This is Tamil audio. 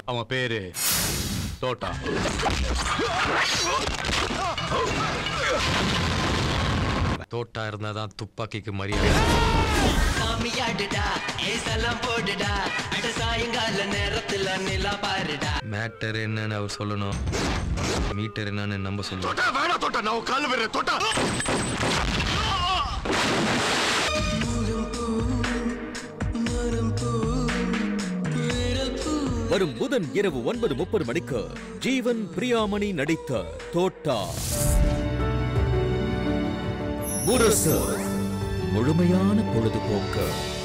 அவன் பேரு தோட்டா தோட்டா இருந்தாதான் துப்பாக்கிக்கு மரியாதை சாமியாடுடா ஏசெல்லாம் போடுடா அட சாயங்கால நேரத்துல நிலா பாருடா மேட்டர் என்னன்னு அவர் சொல்லணும் மீட்டர் என்னன்னு நம்ம சொல்லணும் தொட்டா வேணா தொட்டா நான் உன் கால் விடுறேன் தொட்டா வரும் புதன் இரவு ஒன்பது முப்பது மணிக்கு ஜீவன் பிரியாமணி நடித்த தோட்டா முரசு முழுமையான பொழுதுபோக்கு